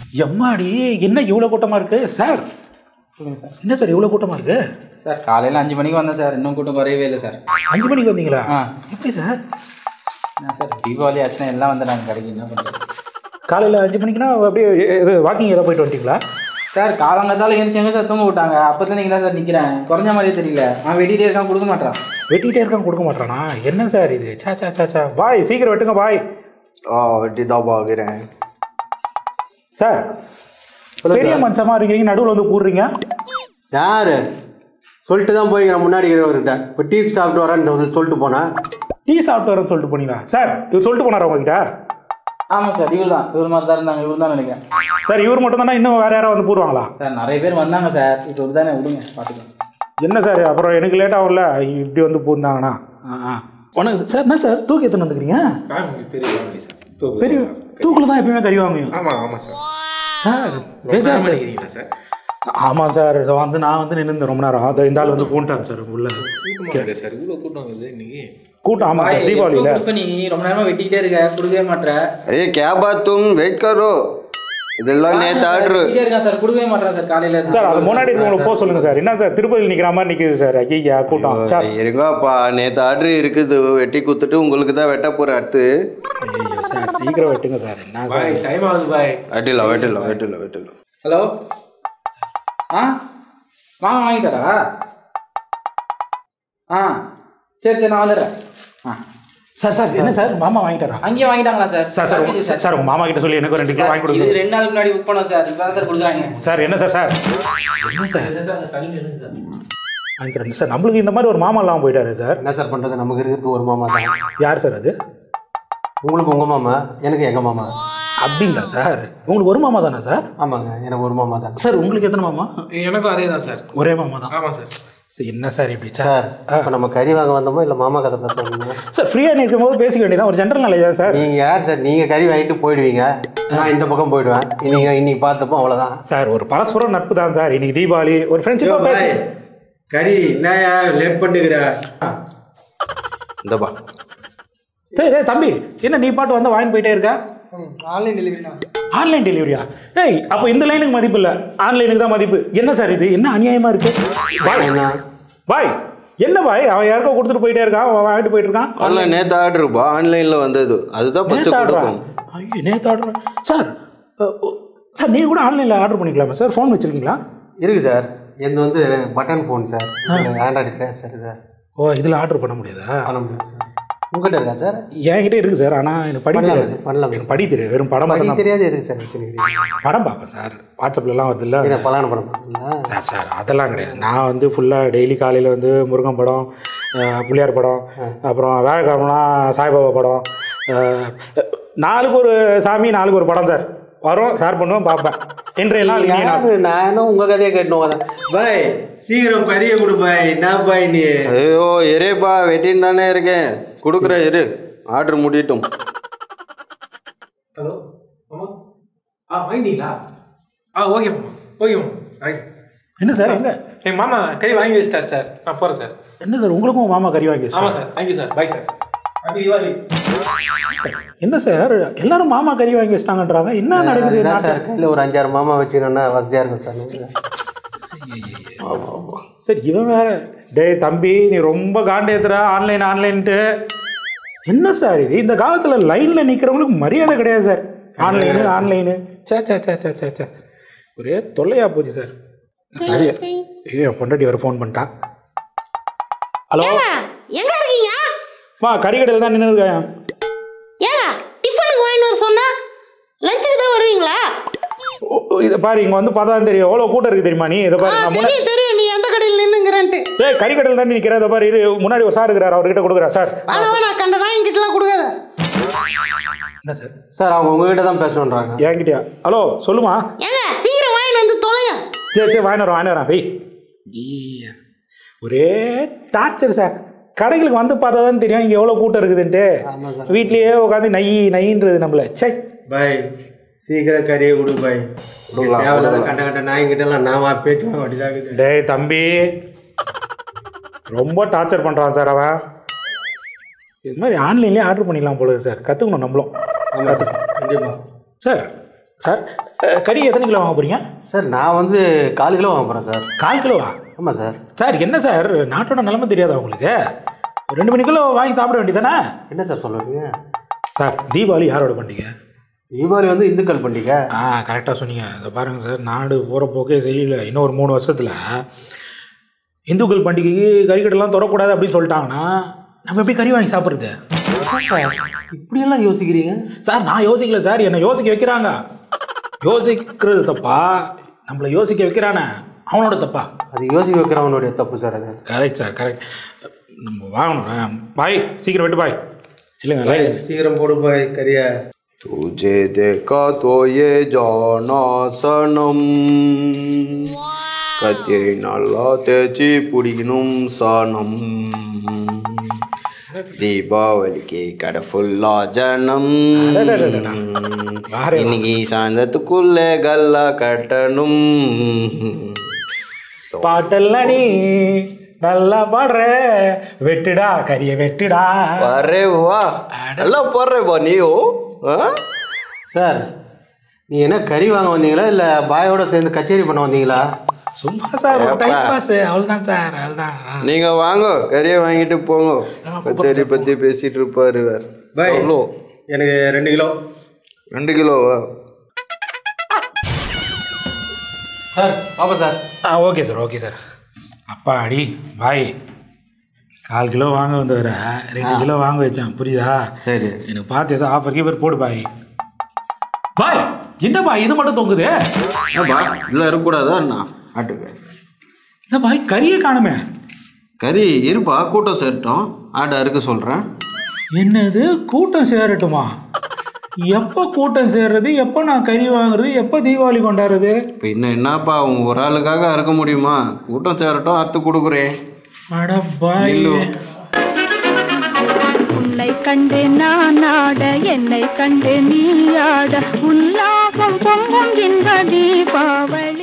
எம்மாடி என்ன இவ்வளோ கூட்டமாக இருக்கு சார் சொல்லுங்கள் சார் என்ன சார் இவ்வளோ கூட்டமாக இருக்கு சார் காலையில் அஞ்சு மணிக்கு வந்தேன் சார் இன்னும் கூட்டம் குறையவே இல்லை சார் அஞ்சு மணிக்கு வந்தீங்களா ஆ எப்படி சார் என்ன சார் தீபாவளி ஆச்சுன்னா எல்லாம் வந்து நாங்கள் கடைக்கு என்ன பண்ணுறது காலையில் அஞ்சு மணிக்குனா அப்படியே இது வாக்கிங் ஏதோ போயிட்டு வந்துட்டீங்களா சார் காலங்காத்தால எழுந்துச்சு எங்க சார் தூங்க விட்டாங்க அப்பத்துல நீங்க தான் சார் நிக்கிறேன் குறைஞ்ச மாதிரியே தெரியல அவன் வெட்டிட்டே இருக்கான் கொடுக்க மாட்டான் வெட்டிகிட்டே இருக்கான் கொடுக்க மாட்டானா என்ன சார் இது சா சா சா சா பாய் சீக்கிரம் வெட்டுங்க பாய் ஆ வெட்டி தான் பார்க்குறேன் சார் பெரிய மனுஷமா இருக்கீங்க நடுவில் வந்து கூடுறீங்க யாரு சொல்லிட்டு தான் போய்க்கிறேன் முன்னாடி இருக்கிறவர்கிட்ட இப்போ டீ சாப்பிட்டு வரேன்னு சொல்லி- சொல்லிட்டு போனேன் டீ சாப்பிட்டு வரேன்னு சொல்லிட்டு போனீங்களா சார் இவர் சொல்லிட்டு போனாரா உங்ககிட்ட ஆமா சார் இவர் தான் இவர் மாதிரி தான் இருந்தாங்க இவர் தான் நினைக்கிறேன் சார் இவர் மட்டும் தானே இன்னும் வேற யாராவது வந்து போடுவாங்களா சார் நிறைய பேர் வந்தாங்க சார் இப்போ இவர் தானே விடுங்க பார்த்துக்கலாம் என்ன சார் அப்புறம் எனக்கு லேட் ஆகும்ல இப்படி வந்து பூந்தாங்கண்ணா உனக்கு சார் என்ன சார் தூக்கி எத்தனை வந்துக்கிறீங்க பெரிய ஃபேமிலி சார் தூக்கு பெரிய தூக்கில் தான் எப்பயுமே கறி வாங்குவீங்க ஆமாம் ஆமாம் சார் சார் ரொம்ப பேஜா நேரம் சார் பண்ணிக்கிறீங்களா சார் ஆமாம் சார் இதை வந்து நான் வந்து நின்று ரொம்ப நேரம் அதை இந்த ஆள் வந்து பூண்டாங்க சார் உள்ள கூட்டமாக இல்லை சார் இவ்வளோ கூட்டம் இருக்குது இன்னைக்கு கூட்டம் ஆமாம் சார் தீபாவளியில் கொடுப்ப நீ ரொம்ப நேரமா வெட்டிக்கிட்டே இருக்க கொடுக்கவே மாட்ற अरे क्या बात तुम वेट करो இதெல்லாம் நேற்று ஆர்டர் வெட்டிட்டே இருக்கான் சார் கொடுக்கவே மாட்றான் சார் காலையில இருந்து. சார் அது முன்னாடி இருக்கவங்களுக்கு போக சொல்லுங்க சார் என்ன சார் திருப்பதியில் நிற்கிற மாதிரி நிற்குது சார் ஐயா கூட்டம் சார் இருங்கப்பா நேற்று ஆர்டர் இருக்குது வெட்டி குத்துட்டு உங்களுக்கு தான் வெட்ட போகிற அடுத்து ஐயோ சார் சீக்கிரம் வெட்டுங்க சார் என்ன சார் பாய் டைம் ஆகுது பாய் வெட்டிடலாம் வெட்டிடலாம் வெட்டிடலாம் வெட்டிடலாம் ஹலோ ஆ மாமா வாங்கிட்டாரா ஆ சரி சரி நான் வந்துடுறேன் ஆ சார் சார் என்ன சார் மாமா வாங்கிட்டாரா அங்கேயே வாங்கிட்டாங்களா சார் சார் சார் சரி, சார் சார் உங்கள் மாமா கிட்ட சொல்லி எனக்கு ஒரு ரெண்டு கிலோ வாங்கி கொடுங்க இது ரெண்டு நாளுக்கு முன்னாடி புக் பண்ணோம் சார் இப்போ சார் கொடுக்குறாங்க சார் என்ன சார் சார் என்ன சார் வாங்கிக்கிறேன் சார் நம்மளுக்கு இந்த மாதிரி ஒரு மாமா இல்லாமல் போயிட்டாரு சார் என்ன சார் பண்ணுறது நமக்கு இருக்கிறது ஒரு மாமா தான் யார் சார் அது உங்களுக்கு உங்கள் மாமா எனக்கு எங்கள் மாமா அப்படிங்களா சார் உங்களுக்கு ஒரு மாமா தானே சார் ஆமாங்க எனக்கு ஒரு மாமா தான் சார் உங்களுக்கு எத்தனை மாமா எனக்கும் அதே தான் சார் ஒரே மாமா தான் ஆமாம் சார் சார் என்ன சார் இப்படி சார் சார் இப்போ நம்ம கறி வாங்க வந்தோமோ இல்லை மாமா கதை பேச வந்தோமோ சார் ஃப்ரீயாக நிற்கும் போது பேசிக்க வேண்டியதான் ஒரு ஜென்ரல் நாலேஜ் தான் சார் நீங்கள் யார் சார் நீங்கள் கறி வாங்கிட்டு போயிடுவீங்க நான் இந்த பக்கம் போயிடுவேன் இன்னைக்கு இன்னைக்கு பார்த்தப்போ அவ்வளோதான் சார் ஒரு பரஸ்பரம் நட்பு தான் சார் இன்னைக்கு தீபாவளி ஒரு ஃப்ரெண்ட்ஷிப்பாக பேசி கறி என்னயா லேட் பண்ணுகிற இந்தப்பா டேய் டேய் தம்பி என்ன நீ பாட்டு வந்து வாங்கி போயிட்டே இருக்க ஆன்லைன் டெலிவரி தான் ஆன்லைன் டெலிவரியா ஏய் அப்போ இந்த லைனுக்கு மதிப்பு இல்லை ஆன்லைனுக்கு தான் மதிப்பு என்ன சார் இது என்ன அநியாயமா இருக்கு பாய் என்ன பாய் என்ன பாய் அவன் யாருக்கோ கொடுத்துட்டு போயிட்டே இருக்கான் அவன் வாங்கிட்டு போயிட்டு இருக்கான் அல்ல நேற்று ஆர்டருப்பா ஆன்லைனில் வந்தது அதுதான் ஃபஸ்ட்டு நேத்து ஆர்டரா கொடுக்கும் ஐயோ நேற்று ஆர்டர் சார் அஹ், ஓ, சார் நீங்கள் கூட ஆன்லைனில் ஆர்டர் பண்ணிக்கலாமா சார் ஃபோன் வச்சுருக்கீங்களா இருக்கு சார் இது வந்து பட்டன் ஃபோன் சார் ஆண்ட்ராய்டு கிடையாது சார் இது ஓ இதில் ஆர்டர் பண்ண முடியாதா பண்ண முடியாது சார் உங்ககிட்ட இருக்கா சார் என்கிட்ட இருக்குது சார் ஆனால் எனக்கு படி பண்ணலாம் தெரியாது சார் பண்ணலாம் எனக்கு படி தெரியாது வெறும் படம் படி மட்டும் தான் தெரியாது எதுக்கு சார் வச்சுருக்கிறீங்க படம் பார்ப்பேன் சார் வாட்ஸ்அப்லலாம் வருது இல்லை இதை பலான படம் பார்த்தீங்களா சார் சார் அதெல்லாம் கிடையாது நான் வந்து ஃபுல்லாக டெய்லி காலையில் வந்து முருகன் படம் அஹ், புள்ளியார் படம் அப்புறம் வேலைக்கிழமனா சாய்பாபா படம் அஹ், நாளுக்கு ஒரு சாமி நாளுக்கு ஒரு படம் சார் வரும் ஷேர் பண்ணுவேன் பார்ப்பேன் இன்றைய நாள் இனிய நாள் யாரு நானும் உங்க கதையை கேட்டு வரேன் பாய் சீக்கிரம் கறியை கொடு பாய் என்ன பாய் நீ ஐயோ எரேப்பா வெட்டின்னு தானே இருக்கேன் கொடுக்குறேன் இரு ஆர்டர் முடியட்டும் ஹலோ மாமா ஆ வாங்கிட்டீங்களா ஆ ஓகே மாமா ஓகே மாமா ரைட் என்ன சார் எங்க எங்கள் மாமா கறி வாங்கி வச்சிட்டார் சார் நான் போகிறேன் சார் என்ன சார் உங்களுக்கும் மாமா கறி வாங்கி வச்சிட்டாரா? ஆமாம் sir thank you sir bye sir happy Deepavali என்ன சார் எல்லாரும் மாமா கறி வாங்கி வச்சிட்டாங்கன்றாங்க என்ன நடக்குது அதான் நாட்டுல? சார் கையில் ஒரு அஞ்சாறு மாமா வச்சுக்கணும்னா வசதியாக இருக்கும் சார் சரி இவன் வேற டேய் தம்பி நீ ரொம்ப காண்டேத்துற ஆன்லைன் ஆன்லைன்ட்டு என்ன சார் இது இந்த காலத்தில் லைனில் நிற்கிறவங்களுக்கு மரியாதை கிடையாது சார் ஆன்லைனு ஆன்லைனு சே சே சே சே சே சே ஒரே தொல்லையா போச்சு சார் சரி ஐயோ என் பொண்டாட்டி வர ஃபோன் பண்ணிட்டான் ஹலோ எங்க இருக்கீங்க மா கறிக்கடையில் தான் நின்று இருக்கேன் ஏங்க டிஃபனுக்கு வாங்கிட்டு வர சொன்னா லஞ்சுக்கு தான் வருவீங்களா ஓ, ஓ, இதை பாரு இங்கே வந்து பார்த்தா தான் தெரியும் எவ்வளோ கூட்டம் இருக்குது தெரியுமா நீ இதை ஆ, பாரு நான் முன்னாடி தெரியும் தெரியும் நீ எந்த கடையில் நின்னுங்கிறன்ட்டு ஏய் கறிக்கடையில் தான் நிற்கிறேன் இதை பாரு இரு முன்னாடி ஒரு சார் இருக்கிறார் அவர்கிட்ட கொடுக்குறேன் சார் ஆனா வேணா கண்ட நாய்கிட்டலாம் கொடுக்காத என்ன சார் சார் அவங்க உங்ககிட்ட தான் பேசணுன்றாங்க என்கிட்டயா ஹலோ சொல்லுமா ஏங்க சீக்கிரம் வாங்கிட்டு வந்து தொலைங்க சரி சரி வாங்கினு வரேன் வாங்கினு வரேன் வெய் ஈ, ஒரே டார்ச்சர் சார் கடைகளுக்கு வந்து பார்த்தா தான் தெரியும் இங்கே எவ்வளோ கூட்டம் இருக்குதுன்ட்டு ஆமாம் சார் வீட்லேயே உட்காந்து நை நைன்றது நம்மள சே பாய் சீக்கிரம் கறியை கொடு பாய் தேவையில்லாத கண்ட கண்ட நாய்கிட்டலாம் நான் பேச்சு வாங்க வேண்டியதாகுது டேய் தம்பி ரொம்ப டார்ச்சர் பண்ணுறான் சார் அவன் இது மாதிரி ஆன்லைன்லேயே ஆர்டர் பண்ணிடலாம் போல இருக்கு சார் கற்றுக்கணும் நம்மளும் ஆமாம் சார் கண்டிப்பாக சார் சார் அஹ், கறி எத்தனை கிலோ வாங்க போறீங்க சார் நான் வந்து கால் கிலோ வாங்க போகிறேன் சார் கால் கிலோவா ஆமாம் சார் சார் என்ன சார் நாட்டோட நிலைமை தெரியாதா உங்களுக்கு ஒரு ரெண்டு மணி கிலோ வாங்கி சாப்பிட வேண்டியதானே என்ன சார் சொல்கிறீங்க சார் தீபாவளி யாரோட பண்டிகை தீபாவளி வந்து இந்துக்கள் பண்டிகை ஆ கரெக்டாக சொன்னீங்க இதை பாருங்கள் சார் நாடு போகிற போக்கே சரியில்லை இன்னும் ஒரு மூணு வருஷத்தில் இந்துக்கள் பண்டிகைக்கு கறிக்கடைலாம் தொடக்கூடாது அப்படின்னு சொல்லிட்டாங்கன்னா நம்ம எப்படி கறி வாங்கி சாப்பிட்றது சார் இப்படியெல்லாம் யோசிக்கிறீங்க சார் நான் யோசிக்கல சார் என்னை யோசிக்க வைக்கிறாங்க யோசிக்கிறது தப்பா நம்மளை யோசிக்க வைக்கிறானே அவனோட தப்பா அது யோசிக்க வைக்கிறவனுடைய தப்பு சார் அது கரெக்ட் சார் கரெக்ட் நம்ம வாங்கணும் பாய் சீக்கிரம் விட்டு பாய் இல்லைங்க லைட் சீக்கிரம் போடு பாய் கறியை तुझे देखा तो ये जाना सनम கத்தியை நல்லா தேய்ச்சி பிடிக்கணும் சாணம் தீபாவளிக்கு கடை ஃபுல்லா ஜனம் இன்னைக்கு சாயந்தரத்துக்குள்ள கல்லா கட்டணும் பாட்டெல்லாம் நீ நல்லா பாடுற வெட்டுடா கறியை வெட்டுடா வரே வா நல்லா போடுறேப்பா நீயும் ஆ? சார் நீ என்ன கறி வாங்க வந்தீங்களா இல்லை பாயோட சேர்ந்து கச்சேரி பண்ண வந்தீங்களா சும்மா சார் ஒரு டைம் பாஸ் அவ்வளோதான் சார் அவ்வளோதான் நீங்க வாங்க கறியை வாங்கிட்டு போங்க கச்சேரி பத்தி பேசிட்டு இருப்பாரு வேற பாய் எவ்வளோ எனக்கு ரெண்டு கிலோ ரெண்டு கிலோவா சார் பாப்பா சார் ஆ ஓகே சார் ஓகே சார் அப்பா அடி பாய் கால் கிலோ வாங்க வந்தவர ரெண்டு கிலோ வாங்க வச்சான் புரியுதா சரி எனக்கு பார்த்து ஏதோ ஆஃபர் கீஃபர் போடு பாய் பாய் என்ன பாய் இது மட்டும் தொங்குது ஏப்பா இதில் இருக்கக்கூடாதா என்ன ஆட்டுக்கு என்ன பாய் கறியே காணுமே கறி இருப்பா கூட்டம் சேரட்டும் ஆட்டை அறுக்க சொல்கிறேன் என்னது கூட்டம் சேரட்டுமா எப்போ கூட்டம் சேர்றது எப்போ நான் கறி வாங்குறது எப்போ தீபாவளி கொண்டாடுறது இப்போ இன்னும் என்னப்பா உங்க ஒரு ஆளுக்காக அறுக்க முடியுமா கூட்டம் சேரட்டும் அறுத்து கொடுக்குறேன் அட பாய் நில்லு. உன்னை கண்டு நான் ஆட என்னை கண்டு நீ ஆட உல்லாசம் பொங்கும் இன்ப தீபாவளி